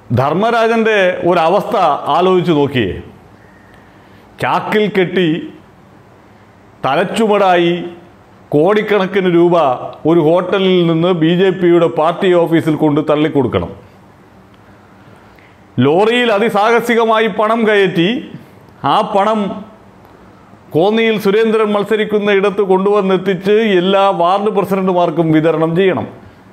ധർമ്മരാജൻ്റെ ഒരവസ്ഥ ആലോചിച്ച് നോക്കിയേ ചാക്കിൽ കെട്ടി തലച്ചുമടായി കോടിക്കണക്കിന് രൂപ ഒരു ഹോട്ടലിൽ നിന്ന് ബി ജെ പിയുടെ പാർട്ടി ഓഫീസിൽ കൊണ്ട് തള്ളിക്കൊടുക്കണം ലോറിയിൽ അതിസാഹസികമായി പണം കയറ്റി ആ പണം കോന്നിയിൽ സുരേന്ദ്രൻ മത്സരിക്കുന്ന ഇടത്ത് കൊണ്ടുവന്നെത്തിച്ച് എല്ലാ വാർഡ് പ്രസിഡന്റുമാർക്കും വിതരണം ചെയ്യണം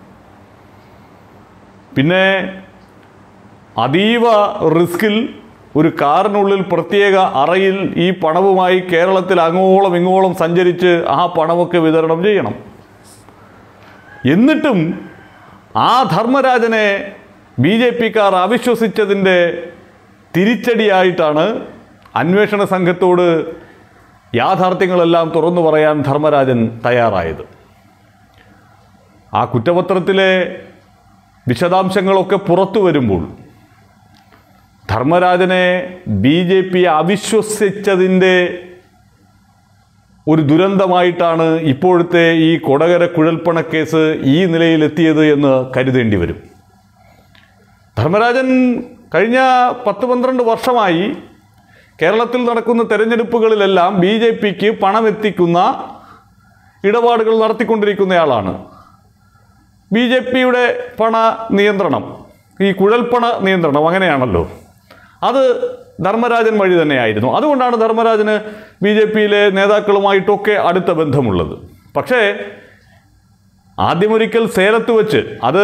പിന്നെ അതീവ റിസ്കിൽ ഒരു കാറിനുള്ളിൽ പ്രത്യേക അറയിൽ ഈ പണവുമായി കേരളത്തിൽ അങ്ങോളം ഇങ്ങോളം സഞ്ചരിച്ച് ആ പണമൊക്കെ വിതരണം ചെയ്യണം എന്നിട്ടും ആ ധർമ്മരാജനെ ബി ജെ പിക്കാർ അവിശ്വസിച്ചതിൻ്റെ തിരിച്ചടിയായിട്ടാണ് അന്വേഷണ സംഘത്തോട് യാഥാർത്ഥ്യങ്ങളെല്ലാം തുറന്നു പറയാൻ ധർമ്മരാജൻ തയ്യാറായത് ആ കുറ്റപത്രത്തിലെ വിശദാംശങ്ങളൊക്കെ പുറത്തു വരുമ്പോൾ ധർമ്മരാജനെ ബി ജെ പി അവിശ്വസിച്ചതിൻ്റെ ഒരു ദുരന്തമായിട്ടാണ് ഇപ്പോഴത്തെ ഈ കൊടകര കുഴൽപ്പണ കേസ് ഈ നിലയിലെത്തിയത് എന്ന് കരുതേണ്ടി വരും ധർമ്മരാജൻ കഴിഞ്ഞ പത്ത് പന്ത്രണ്ട് വർഷമായി കേരളത്തിൽ നടക്കുന്ന തെരഞ്ഞെടുപ്പുകളിലെല്ലാം ബി ജെ പിക്ക് പണമെത്തിക്കുന്ന ഇടപാടുകൾ നടത്തിക്കൊണ്ടിരിക്കുന്നയാളാണ് ബി ജെ പിയുടെ പണ നിയന്ത്രണം ഈ കുഴൽപ്പണ നിയന്ത്രണം അങ്ങനെയാണല്ലോ അത് ധർമ്മരാജൻ വഴി തന്നെയായിരുന്നു അതുകൊണ്ടാണ് ധർമ്മരാജന് ബി ജെ പിയിലെ നേതാക്കളുമായിട്ടൊക്കെ അടുത്ത ബന്ധമുള്ളത് പക്ഷേ ആദ്യമൊരിക്കൽ സേലത്ത് വെച്ച് അത്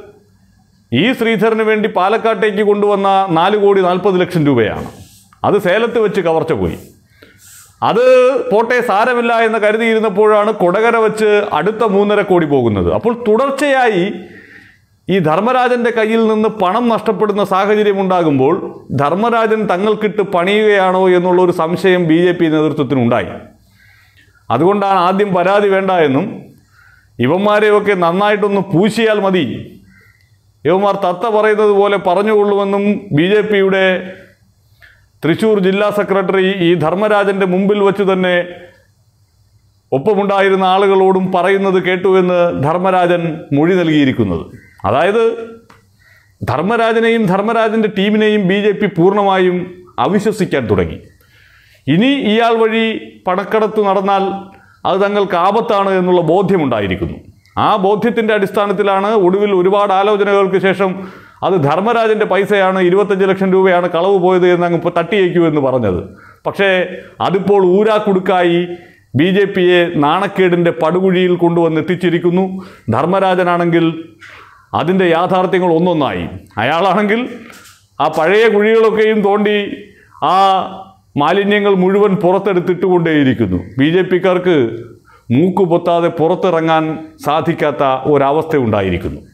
ഈ ശ്രീധരന് വേണ്ടി പാലക്കാട്ടേക്ക് കൊണ്ടുവന്ന നാല് കോടി നാൽപ്പത് ലക്ഷം രൂപയാണ് അത് സേലത്ത് വെച്ച് കവർച്ച പോയി അത് പോട്ടെ സാരമില്ല എന്ന് കരുതിയിരുന്നപ്പോഴാണ് കൊടകര വെച്ച് അടുത്ത മൂന്നര കോടി പോകുന്നത് അപ്പോൾ തുടർച്ചയായി ഈ ധർമ്മരാജന്റെ കയ്യിൽ നിന്ന് പണം നഷ്ടപ്പെടുന്ന സാഹചര്യം ഉണ്ടാകുമ്പോൾ ധർമ്മരാജൻ തങ്ങൾക്കിട്ട് പണിയുകയാണോ എന്നുള്ള ഒരു സംശയം ബി ജെ പി നേതൃത്വത്തിനുണ്ടായി അതുകൊണ്ടാണ് ആദ്യം പരാതി വേണ്ട എന്നും ഇവന്മാരെയൊക്കെ നന്നായിട്ടൊന്ന് പൂശിയാൽ മതി ഇവന്മാർ തത്ത പറയുന്നത് പോലെ പറഞ്ഞുകൊള്ളുമെന്നും ബി ജെ പിയുടെ തൃശൂർ ജില്ലാ സെക്രട്ടറി ഈ ധർമ്മരാജന്റെ മുമ്പിൽ വെച്ച് തന്നെ ഒപ്പമുണ്ടായിരുന്ന ആളുകളോടും പറയുന്നത് കേട്ടുവെന്ന് ധർമ്മരാജൻ മൊഴി നൽകിയിരിക്കുന്നത് അതായത് ധർമ്മരാജനെയും ധർമ്മരാജന്റെ ടീമിനെയും ബി ജെ പി പൂർണ്ണമായും അവിശ്വസിക്കാൻ തുടങ്ങി ഇനി ഇയാൾ വഴി പണക്കടത്ത് നടന്നാൽ അത് തങ്ങൾക്ക് ആപത്താണ് എന്നുള്ള ബോധ്യമുണ്ടായിരിക്കുന്നു ആ ബോധ്യത്തിൻ്റെ അടിസ്ഥാനത്തിലാണ് ഒടുവിൽ ഒരുപാട് ആലോചനകൾക്ക് ശേഷം അത് ധർമ്മരാജൻ്റെ പൈസയാണ് ഇരുപത്തഞ്ച് ലക്ഷം രൂപയാണ് കളവ് പോയത് എന്ന് അങ്ങ് ഇപ്പോൾ തട്ടിയേക്കൂ എന്ന് പറഞ്ഞത് പക്ഷേ അതിപ്പോൾ ഊരാക്കുടുക്കായി ബി ജെ പിയെ നാണക്കേടിൻ്റെ പടുകുഴിയിൽ കൊണ്ടുവന്ന് എത്തിച്ചിരിക്കുന്നു ധർമ്മരാജനാണെങ്കിൽ അതിൻ്റെ യാഥാർത്ഥ്യങ്ങൾ ഒന്നൊന്നായി അയാളാണെങ്കിൽ ആ പഴയ കുഴികളൊക്കെയും തോണ്ടി ആ മാലിന്യങ്ങൾ മുഴുവൻ പുറത്തെടുത്തിട്ടുകൊണ്ടേയിരിക്കുന്നു ബി ജെ പിക്കാർക്ക് മൂക്ക് പൊത്താതെ പുറത്തിറങ്ങാൻ സാധിക്കാത്ത ഒരവസ്ഥ ഉണ്ടായിരിക്കുന്നു